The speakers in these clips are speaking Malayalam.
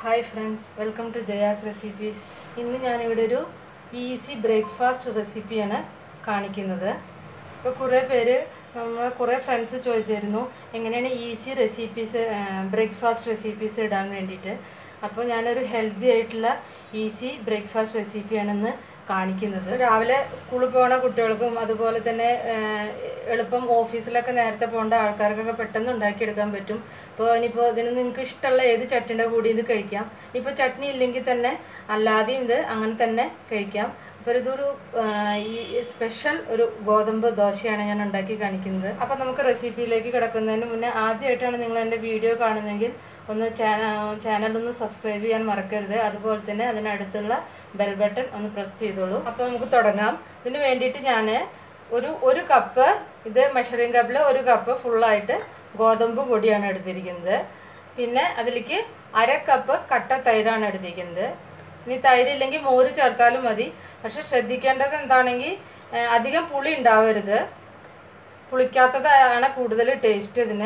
hi friends welcome to Jaya's recipes ഇന്ന് ഞാനിവിടെ ഒരു ഈസി ബ്രേക്ക്ഫാസ്റ്റ് റെസിപ്പിയാണ് കാണിക്കുന്നത് ഇപ്പോൾ കുറേ പേര് നമ്മൾ കുറേ ഫ്രണ്ട്സ് ചോദിച്ചിരുന്നു എങ്ങനെയാണ് ഈസി റെസിപ്പീസ് ബ്രേക്ക്ഫാസ്റ്റ് റെസിപ്പീസ് ഇടാൻ വേണ്ടിയിട്ട് അപ്പോൾ ഞാനൊരു ഹെൽത്തി ആയിട്ടുള്ള ഈസി ബ്രേക്ക്ഫാസ്റ്റ് റെസിപ്പിയാണെന്ന് കാണിക്കുന്നത് രാവിലെ സ്കൂളിൽ പോകുന്ന കുട്ടികൾക്കും അതുപോലെ തന്നെ ഏഹ്, എളുപ്പം ഓഫീസിലൊക്കെ നേരത്തെ പോകേണ്ട ആൾക്കാർക്കൊക്കെ പെട്ടെന്ന് ഉണ്ടാക്കിയെടുക്കാൻ പറ്റും ഇപ്പോൾ ഇനിയിപ്പോൾ ഇതിന് നിങ്ങൾക്ക് ഇഷ്ടമുള്ള ഏത് ചട്ടിൻ്റെ കൂടി ഇത് കഴിക്കാം ഇപ്പോൾ ചട്നി ഇല്ലെങ്കിൽ തന്നെ അല്ലാതെയും ഇത് അങ്ങനെ തന്നെ കഴിക്കാം അപ്പോൾ ഇതൊരു ആഹ്, ഈ സ്പെഷ്യൽ ഒരു ഗോതമ്പ് ദോശയാണ് ഞാൻ ഉണ്ടാക്കി കാണിക്കുന്നത് അപ്പോൾ നമുക്ക് റെസിപ്പിയിലേക്ക് കിടക്കുന്നതിന് മുന്നേ ആദ്യമായിട്ടാണ് നിങ്ങൾ എൻ്റെ വീഡിയോ കാണുന്നതെങ്കിൽ ഒന്ന് ചാനൽ ഒന്ന് സബ്സ്ക്രൈബ് ചെയ്യാൻ മറക്കരുത് അതുപോലെ തന്നെ അതിനടുത്തുള്ള ബെൽ ബട്ടൺ ഒന്ന് പ്രസ് ചെയ്തോളൂ അപ്പോൾ നമുക്ക് തുടങ്ങാം ഇതിന് വേണ്ടിയിട്ട് ഞാൻ ഒരു ഒരു കപ്പ് ഇത് മെഷറിംഗ് കപ്പിൽ ഒരു കപ്പ് ഫുള്ളായിട്ട് ഗോതമ്പ് പൊടിയാണ് എടുത്തിരിക്കുന്നത് പിന്നെ അതിലേക്ക് അര കപ്പ് കട്ട തൈരാണ് എടുത്തിരിക്കുന്നത് ഇനി തൈര് ഇല്ലെങ്കിൽ മോര് ചേർത്താലും മതി പക്ഷെ ശ്രദ്ധിക്കേണ്ടത് എന്താണെങ്കിൽ ഏഹ്, അധികം പുളി ഉണ്ടാവരുത് പുളിക്കാത്തതാണ് കൂടുതൽ ടേസ്റ്റ് ഇതിന്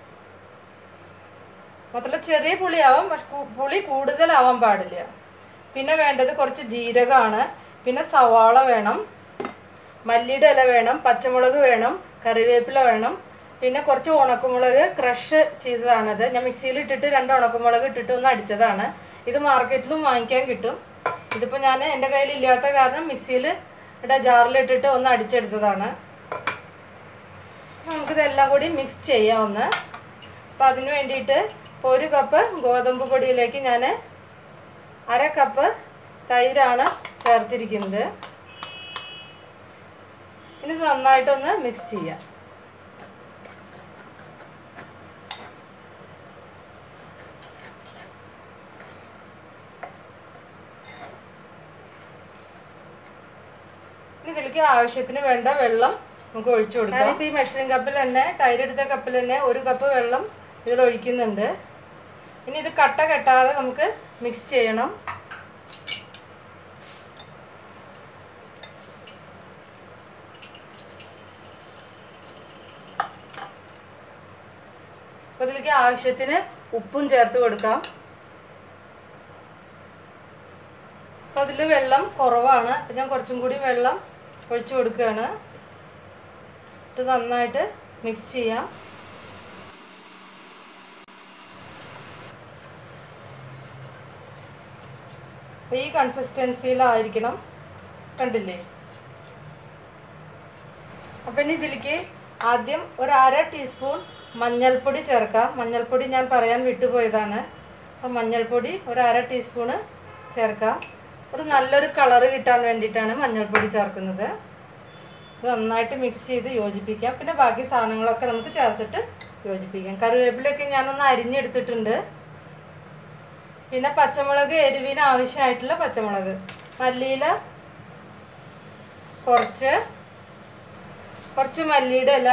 മാത്രമല്ല ചെറിയ പുളിയാവാം പക്ഷെ കു- പുളി കൂടുതലാവാൻ പാടില്ല പിന്നെ വേണ്ടത് കുറച്ച് ജീരകമാണ് പിന്നെ സവാള വേണം മല്ലിയുടെ ഇല വേണം പച്ചമുളക് വേണം കറിവേപ്പില വേണം പിന്നെ കുറച്ച് ഉണക്കമുളക് ക്രഷ് ചെയ്തതാണത് ഞാൻ മിക്സിയിൽ ഇട്ടിട്ട് രണ്ട് ഉണക്കമുളക് ഇട്ടിട്ട് ഒന്ന് അടിച്ചതാണ് ഇത് മാർക്കറ്റിലും വാങ്ങിക്കാൻ കിട്ടും ഇതിപ്പോൾ ഞാൻ എൻ്റെ കയ്യിൽ ഇല്ലാത്ത കാരണം മിക്സിയിൽ ഇവിടെ ജാറിലിട്ടിട്ട് ഒന്ന് അടിച്ചെടുത്തതാണ് നമുക്കിതെല്ലാം കൂടി മിക്സ് ചെയ്യാം ഒന്ന് അപ്പം അതിന് വേണ്ടിയിട്ട് ഇപ്പോൾ ഒരു കപ്പ് ഗോതമ്പ് പൊടിയിലേക്ക് ഞാൻ അര കപ്പ് തൈരാണ് ചേർത്തിരിക്കുന്നത് ഇനി ഇത് നന്നായിട്ടൊന്ന് മിക്സ് ചെയ്യാം ഇനി ഇതിലേക്ക് ആവശ്യത്തിന് വേണ്ട വെള്ളം നമുക്ക് ഒഴിച്ചു കൊടുക്കാം ഞാനിപ്പോൾ ഈ മെഷറിംഗ് കപ്പിൽ തന്നെ തൈരെടുത്ത കപ്പിൽ തന്നെ ഒരു കപ്പ് വെള്ളം ഇതിൽ ഒഴിക്കുന്നുണ്ട് ഇനി ഇത് കട്ട കെട്ടാതെ നമുക്ക് മിക്സ് ചെയ്യണം അപ്പോൾ ഇതിലേക്ക് ആവശ്യത്തിന് ഉപ്പും ചേർത്ത് കൊടുക്കാം അപ്പോൾ അതിൽ വെള്ളം കുറവാണ് അപ്പോൾ ഞാൻ കുറച്ചും കൂടി വെള്ളം ഒഴിച്ചു കൊടുക്കുകയാണ് ഇത് നന്നായിട്ട് മിക്സ് ചെയ്യാം അപ്പോൾ ഈ കൺസിസ്റ്റൻസിയിലായിരിക്കണം കണ്ടില്ലേ അപ്പം ഇനി ഇതിലേക്ക് ആദ്യം ഒരു അര ടീസ്പൂൺ മഞ്ഞൾപ്പൊടി ചേർക്കാം മഞ്ഞൾപ്പൊടി ഞാൻ പറയാൻ വിട്ടുപോയതാണ് അപ്പം മഞ്ഞൾപ്പൊടി ഒരു അര ടീസ്പൂണ് ചേർക്കാം ഒരു നല്ലൊരു കളറ് കിട്ടാൻ വേണ്ടിയിട്ടാണ് മഞ്ഞൾപ്പൊടി ചേർക്കുന്നത് ഇത് നന്നായിട്ട് മിക്സ് ചെയ്ത് യോജിപ്പിക്കാം പിന്നെ ബാക്കി സാധനങ്ങളൊക്കെ നമുക്ക് ചേർത്തിട്ട് യോജിപ്പിക്കാം കറിവേപ്പിലൊക്കെ ഞാനൊന്ന് അരിഞ്ഞെടുത്തിട്ടുണ്ട് പിന്നെ പച്ചമുളക് എരിവിന് ആവശ്യമായിട്ടുള്ള പച്ചമുളക് മല്ലിയില കുറച്ച് കുറച്ച് മല്ലിയുടെ ഇല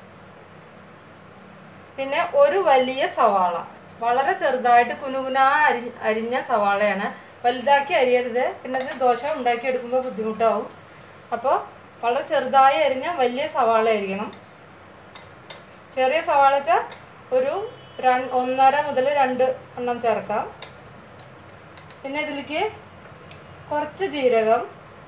പിന്നെ ഒരു വലിയ സവാള വളരെ ചെറുതായിട്ട് കുനുകുനാ അരി അരിഞ്ഞ സവാളയാണ് വലുതാക്കി അരിയരുത് പിന്നെ ഇത് ദോശ ഉണ്ടാക്കിയെടുക്കുമ്പോൾ ബുദ്ധിമുട്ടാവും അപ്പോൾ വളരെ ചെറുതായി അരിഞ്ഞ വലിയ സവാള ആയിരിക്കണം ചെറിയ സവാള വെച്ചാൽ ഒരു രണ്ട് ഒന്നര മുതൽ രണ്ട് എണ്ണം ചേർക്കാം പിന്നെ ഇതിലേക്ക് കുറച്ച് ജീരകം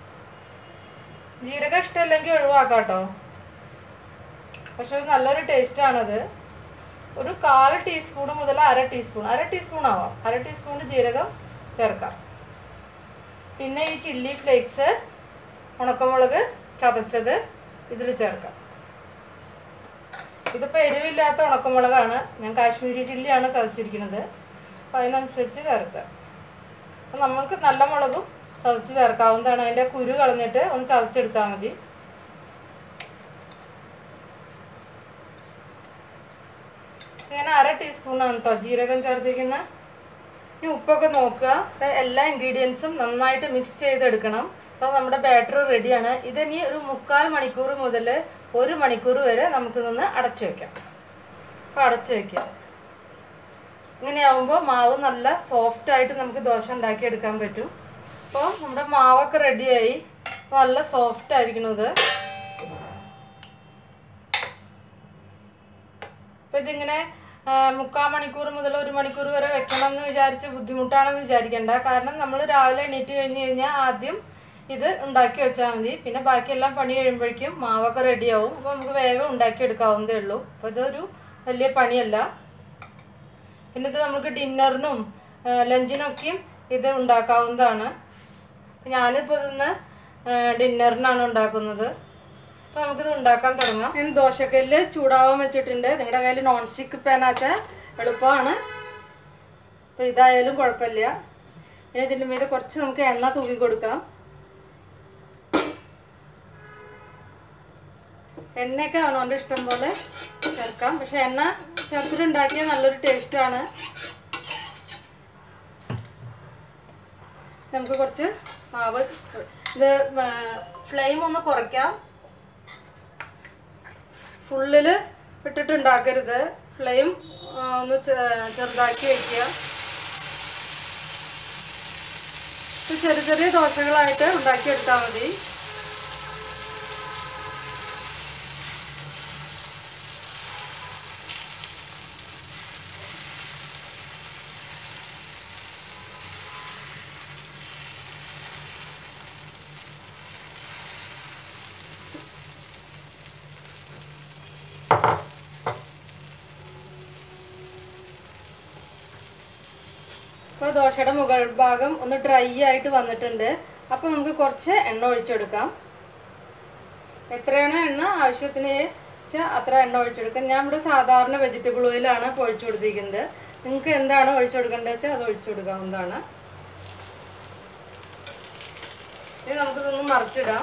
ജീരകം ഇഷ്ടമില്ലെങ്കിൽ ഒഴിവാക്കാം കേട്ടോ പക്ഷെ അത് നല്ലൊരു ടേസ്റ്റാണത് ഒരു കാൽ ടീസ്പൂൺ മുതൽ അര ടീസ്പൂൺ അര ടീസ്പൂൺ ആവാം അര ടീസ്പൂൺ ജീരകം ചേർക്കാം പിന്നെ ഈ ചില്ലി ഫ്ലേക്സ് ഉണക്കമുളക് ചതച്ചത് ഇതിൽ ചേർക്കാം ഇതിപ്പോൾ എരിവില്ലാത്ത ഉണക്കമുളകാണ് ഞാൻ കാശ്മീരി ചില്ലിയാണ് ചതച്ചിരിക്കുന്നത് അപ്പോൾ അതിനനുസരിച്ച് ചേർക്കുക അപ്പോൾ നമുക്ക് നല്ല മുളകും ചതച്ച് ചേർക്കാവുന്നതാണ് അതിൻ്റെ കുരു കളഞ്ഞിട്ട് ഒന്ന് ചതച്ചെടുത്താൽ മതി ഞാൻ അര ടീസ്പൂണാണ് കേട്ടോ ജീരകം ചേർത്തിരിക്കുന്ന ഇനി ഉപ്പൊക്കെ നോക്കുക ഇത് എല്ലാ ഇൻഗ്രീഡിയൻസും നന്നായിട്ട് മിക്സ് ചെയ്തെടുക്കണം അപ്പോൾ നമ്മുടെ ബാറ്റർ റെഡിയാണ് ഇതിനി ഒരു മുക്കാൽ മണിക്കൂർ മുതൽ ഒരു മണിക്കൂർ വരെ നമുക്ക് നിന്ന് അടച്ചു വെക്കാം അപ്പോൾ അടച്ചു വെക്കാം ഇങ്ങനെയാവുമ്പോൾ മാവ് നല്ല സോഫ്റ്റ് ആയിട്ട് നമുക്ക് ദോശ ഉണ്ടാക്കി എടുക്കാൻ പറ്റും അപ്പോൾ നമ്മുടെ മാവൊക്കെ റെഡിയായി നല്ല സോഫ്റ്റ് ആയിരിക്കണം ഇത് അപ്പോൾ ഇതിങ്ങനെ ആ, മുക്കാൽ മണിക്കൂർ മുതൽ ഒരു മണിക്കൂർ വരെ വെക്കണം എന്ന് വിചാരിച്ച് ബുദ്ധിമുട്ടാണെന്ന് വിചാരിക്കേണ്ട കാരണം നമ്മൾ രാവിലെ എണീറ്റ് കഴിഞ്ഞ് കഴിഞ്ഞാൽ ആദ്യം ഇത് ഉണ്ടാക്കി വെച്ചാൽ മതി പിന്നെ ബാക്കിയെല്ലാം പണി കഴിയുമ്പോഴേക്കും മാവൊക്കെ റെഡിയാവും അപ്പോൾ നമുക്ക് വേഗം ഉണ്ടാക്കി എടുക്കാവുന്നതേ ഉള്ളൂ അപ്പോൾ ഇതൊരു വലിയ പണിയല്ല പിന്നെ ഇത് നമുക്ക് ഡിന്നറിനും ലഞ്ചിനൊക്കെയും ഇത് ഉണ്ടാക്കാവുന്നതാണ് അപ്പോൾ ഞാനിപ്പോൾ ഇന്ന് ഡിന്നറിനാണ് ഉണ്ടാക്കുന്നത് അപ്പോൾ നമുക്കിത് ഉണ്ടാക്കാൻ തുടങ്ങാം ഞാൻ ദോശക്കല്ല് ചൂടാവാൻ വെച്ചിട്ടുണ്ട് നിങ്ങളുടെ കയ്യിൽ നോൺ സ്റ്റിക്ക് പാനാച്ചാൽ എളുപ്പമാണ് അപ്പോൾ ഇതായാലും കുഴപ്പമില്ല പിന്നെ ഇതിൻ്റെ മീതെ കുറച്ച് നമുക്ക് എണ്ണ തൂവി കൊടുക്കാം എണ്ണയൊക്കെ അവനവൻ്റെ ഇഷ്ടം പോലെ ചേർക്കാം പക്ഷെ എണ്ണ ചേർത്തിട്ടുണ്ടാക്കിയാൽ നല്ലൊരു ടേസ്റ്റാണ് നമുക്ക് കുറച്ച് മാവ് ഇത് ഫ്ലെയിം ഒന്ന് കുറയ്ക്കാം ഫുള്ളിൽ ഇട്ടിട്ട് ഉണ്ടാക്കരുത് ഫ്ലെയിം ഒന്ന് ചെ- ചെറുതാക്കി വയ്ക്കുക ഇത് ചെറിയ ചെറിയ ദോശകളായിട്ട് ഉണ്ടാക്കിയെടുത്താൽ മതി ഇപ്പോൾ ദോശയുടെ മുകൾ ഭാഗം ഒന്ന് ഡ്രൈ ആയിട്ട് വന്നിട്ടുണ്ട് അപ്പോൾ നമുക്ക് കുറച്ച് എണ്ണ ഒഴിച്ചെടുക്കാം എത്രയാണ് എണ്ണ ആവശ്യത്തിന് വെച്ചാൽ അത്ര എണ്ണ ഒഴിച്ചെടുക്കാം ഞാൻ ഇവിടെ സാധാരണ വെജിറ്റബിൾ ഓയിലാണ് ഇപ്പോൾ ഒഴിച്ചു കൊടുത്തിരിക്കുന്നത് നിങ്ങൾക്ക് എന്താണ് ഒഴിച്ചു കൊടുക്കേണ്ടത് വെച്ചാൽ അത് ഒഴിച്ചു കൊടുക്കാവുന്നതാണ് ഇനി നമുക്കിതൊന്ന് മറിച്ചിടാം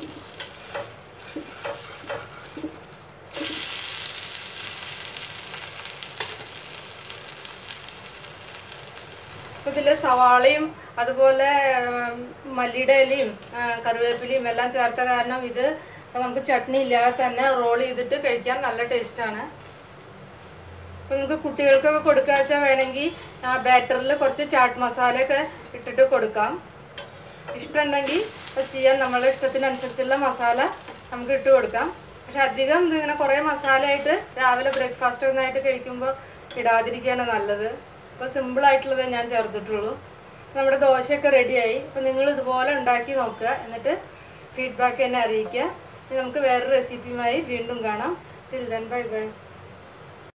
ഇതിൽ സവാളയും അതുപോലെ ഉം, മല്ലിയുടെ ഇലയും ആ, കറിവേപ്പിലയും എല്ലാം ചേർത്ത കാരണം ഇത് നമുക്ക് ചട്നി ഇല്ലാതെ തന്നെ റോൾ ചെയ്തിട്ട് കഴിക്കാൻ നല്ല ടേസ്റ്റാണ് അപ്പോൾ നമുക്ക് കുട്ടികൾക്കൊക്കെ കൊടുക്കുക വെച്ചാൽ വേണമെങ്കിൽ ആ ബാറ്ററിൽ കുറച്ച് ചാട്ട് മസാലയൊക്കെ ഇട്ടിട്ട് കൊടുക്കാം ഇഷ്ടമുണ്ടെങ്കിൽ അത് ചെയ്യാൻ നമ്മളുടെ ഇഷ്ടത്തിനനുസരിച്ചുള്ള മസാല നമുക്ക് ഇട്ട് കൊടുക്കാം പക്ഷെ അധികം ഇതിങ്ങനെ കുറേ മസാലയായിട്ട് രാവിലെ ബ്രേക്ക്ഫാസ്റ്റ് ഒന്നായിട്ട് കഴിക്കുമ്പോൾ ഇടാതിരിക്കുകയാണ് നല്ലത് അപ്പോൾ സിമ്പിളായിട്ടുള്ളതേ ഞാൻ ചേർത്തിട്ടുള്ളൂ നമ്മുടെ ദോശയൊക്കെ റെഡിയായി അപ്പോൾ നിങ്ങൾ ഇതുപോലെ ഉണ്ടാക്കി നോക്കുക എന്നിട്ട് ഫീഡ്ബാക്ക് എന്നെ അറിയിക്കുക ഇനി നമുക്ക് വേറൊരു റെസിപ്പിയുമായി വീണ്ടും കാണാം ടിൽ ദെൻ ബൈ ബൈ